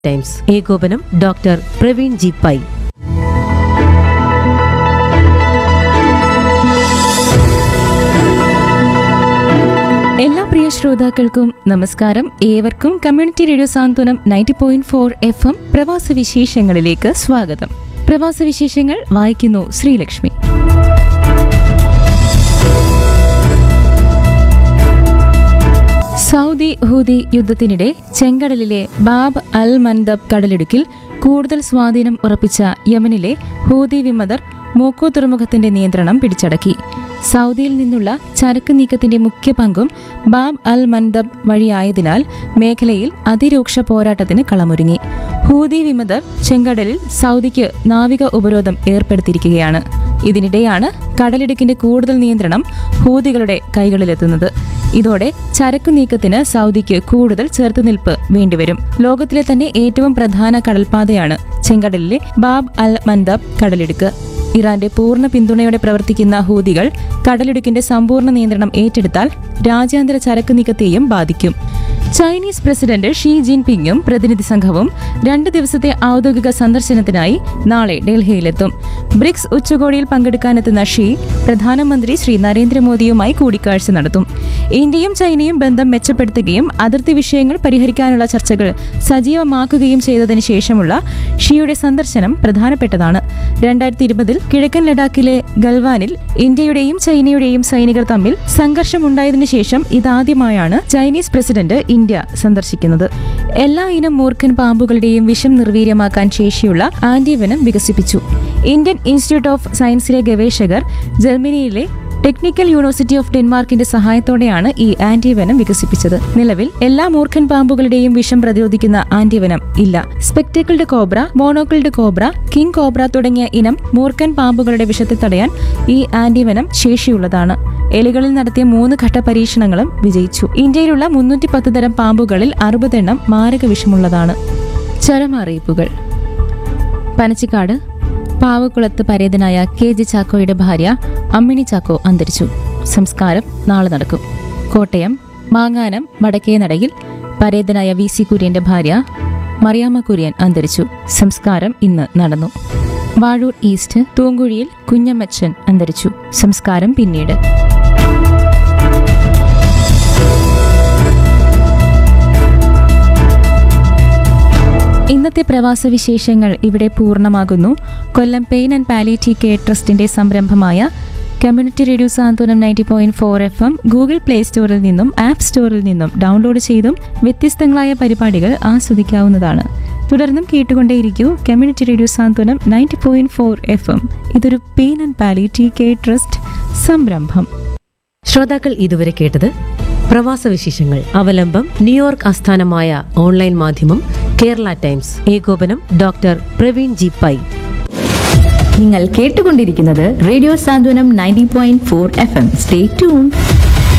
times ഏകോപനം doctor Praveen G pi എല്ലാ പ്രിയ ശ്രോതാക്കൾക്കും നമസ്കാരം ഏവർക്കും community radio Santhwanam ninety point four F M പ്രവാസ വിശേഷങ്ങളിലേക്ക് സ്വാഗതം പ്രവാസ വിശേഷങ്ങൾ വായിക്കുന്നു ശ്രീലക്ഷ്മി സൗദി ഹൂതി യുദ്ധത്തിനിടെ ചെങ്കടലിലെ ബാബ് അൽ മൻദബ് കടലിടുക്കിൽ കൂടുതൽ സ്വാധീനം ഉറപ്പിച്ച യമനിലെ ഹൂതി വിമതർ മോക്കോ തുറമുഖത്തിന്റെ നിയന്ത്രണം പിടിച്ചടക്കി സൗദിയിൽ നിന്നുള്ള ചരക്ക് നീക്കത്തിന്റെ മുഖ്യ പങ്കും ബാബ് അൽ മൻദബ് വഴിയായതിനാൽ മേഖലയിൽ അതിരൂക്ഷ പോരാട്ടത്തിന് കളമൊരുങ്ങി ഹൂതി വിമതർ ചെങ്കടലിൽ സൗദിക്ക് നാവിക ഉപരോധം ഏർപ്പെടുത്തിയിരിക്കുകയാണ് ഇതിനിടെയാണ് കടലിടുക്കിന്റെ കൂടുതൽ നിയന്ത്രണം ഹൂതികളുടെ കൈകളിലെത്തുന്നത് ഇതോടെ ചരക്കു നീക്കത്തിന് സൗദിക്ക് കൂടുതൽ ചെറുത്തുനിൽപ്പ് വേണ്ടിവരും ലോകത്തിലെ തന്നെ ഏറ്റവും പ്രധാന കടൽപാതയാണ് ചെങ്കടലിലെ ബാബ് അൽ മന്ദബ് കടലിടുക്ക് ഇറാന്റെ പൂർണ്ണ പിന്തുണയോടെ പ്രവർത്തിക്കുന്ന ഹൂതികൾ കടലിടുക്കിന്റെ സമ്പൂർണ്ണ നിയന്ത്രണം ഏറ്റെടുത്താൽ രാജ്യാന്തര ചരക്കു നീക്കത്തെയും ബാധിക്കും ചൈനീസ് പ്രസിഡന്റ് ഷീ ജിൻപിങ്ങും പ്രതിനിധി സംഘവും രണ്ട് ദിവസത്തെ ഔദ്യോഗിക സന്ദർശനത്തിനായി നാളെ ഡൽഹിയിലെത്തും ബ്രിക്സ് ഉച്ചകോടിയിൽ പങ്കെടുക്കാനെത്തുന്ന ഷീ പ്രധാനമന്ത്രി ശ്രീ നരേന്ദ്രമോദിയുമായി കൂടിക്കാഴ്ച നടത്തും ഇന്ത്യയും ചൈനയും ബന്ധം മെച്ചപ്പെടുത്തുകയും അതിർത്തി വിഷയങ്ങൾ പരിഹരിക്കാനുള്ള ചർച്ചകൾ സജീവമാക്കുകയും ചെയ്തതിനു ശേഷമുള്ള ഷിയുടെ സന്ദർശനം പ്രധാനപ്പെട്ടതാണ് രണ്ടായിരത്തി ഇരുപതിൽ കിഴക്കൻ ലഡാക്കിലെ ഗൽവാനിൽ ഇന്ത്യയുടെയും ചൈനയുടെയും സൈനികർ തമ്മിൽ സംഘർഷമുണ്ടായതിനു ശേഷം ഇതാദ്യമായാണ് ചൈനീസ് പ്രസിഡന്റ് ഇന്ത്യ സന്ദർശിക്കുന്നത് എല്ലാ ഇനം മൂർഖൻ പാമ്പുകളുടെയും വിഷം നിർവീര്യമാക്കാൻ ശേഷിയുള്ള ആന്റിവനം വികസിപ്പിച്ചു ഇന്ത്യൻ ഇൻസ്റ്റിറ്റ്യൂട്ട് ഓഫ് സയൻസിലെ ഗവേഷകർ ജർമ്മനിയിലെ ടെക്നിക്കൽ യൂണിവേഴ്സിറ്റി ഓഫ് ഡെൻമാർക്കിന്റെ സഹായത്തോടെയാണ് ഈ ആന്റിവനം വികസിപ്പിച്ചത് നിലവിൽ എല്ലാ മൂർഖൻ പാമ്പുകളുടെയും വിഷം പ്രതിരോധിക്കുന്ന ആന്റിവനം ഇല്ല spectacled cobra monocled cobra king cobra തുടങ്ങിയ ഇനം മൂർഖൻ പാമ്പുകളുടെ വിഷത്തെ തടയാൻ ഈ ആന്റിവനം ശേഷിയുള്ളതാണ് എലികളിൽ നടത്തിയ മൂന്ന് ഘട്ട പരീക്ഷണങ്ങളും വിജയിച്ചു ഇന്ത്യയിലുള്ള മുന്നൂറ്റി പത്ത് തരം പാമ്പുകളിൽ അറുപതെണ്ണം മാരക വിഷമുള്ളതാണ് ചരമറിയിപ്പുകൾ പനച്ചിക്കാട് പാവക്കുളത്ത് പരേതനായ കെ ജി ചാക്കോയുടെ ഭാര്യ അമ്മിണി ചാക്കോ അന്തരിച്ചു സംസ്കാരം നാളെ നടക്കും കോട്ടയം മാങ്ങാനം വടക്കേനടയിൽ പരേതനായ വി സി കുര്യന്റെ ഭാര്യ മറിയാമ്മ കുര്യൻ അന്തരിച്ചു സംസ്കാരം ഇന്ന് നടന്നു വാഴൂർ ഈസ്റ്റ് തൂങ്കുഴിയിൽ കുഞ്ഞമ്മച്ചൻ അന്തരിച്ചു സംസ്കാരം പിന്നീട് ഇന്നത്തെ പ്രവാസ വിശേഷങ്ങൾ ഇവിടെ പൂർണ്ണമാകുന്നു Kollam pain and palliative care ട്രസ്റ്റിന്റെ സംരംഭമായ community radio Santhwanam ninety point four F M Google play സ്റ്റോറിൽ നിന്നും ആപ്പ് സ്റ്റോറിൽ നിന്നും ഡൗൺലോഡ് ചെയ്തും വ്യത്യസ്തങ്ങളായ പരിപാടികൾ ആസ്വദിക്കാവുന്നതാണ് തുടർന്നും കേട്ടുകൊണ്ടേയിരിക്കൂ community radio Santhwanam ninety point four F M ഇതൊരു pain and palliative care trust സംരംഭം ശ്രോതാക്കൾ ഇതുവരെ കേട്ടത് പ്രവാസ വിശേഷങ്ങൾ അവലംബം ന്യൂയോർക്ക് ആസ്ഥാനമായ ഓൺലൈൻ മാധ്യമം കേരള ടൈംസ് ഏകോപനം ഡോക്ടർ പ്രവീൺ ജി പൈ നിങ്ങൾ കേട്ടുകൊണ്ടിരിക്കുന്നത് radio Santhwanam ninety point four F M stay tune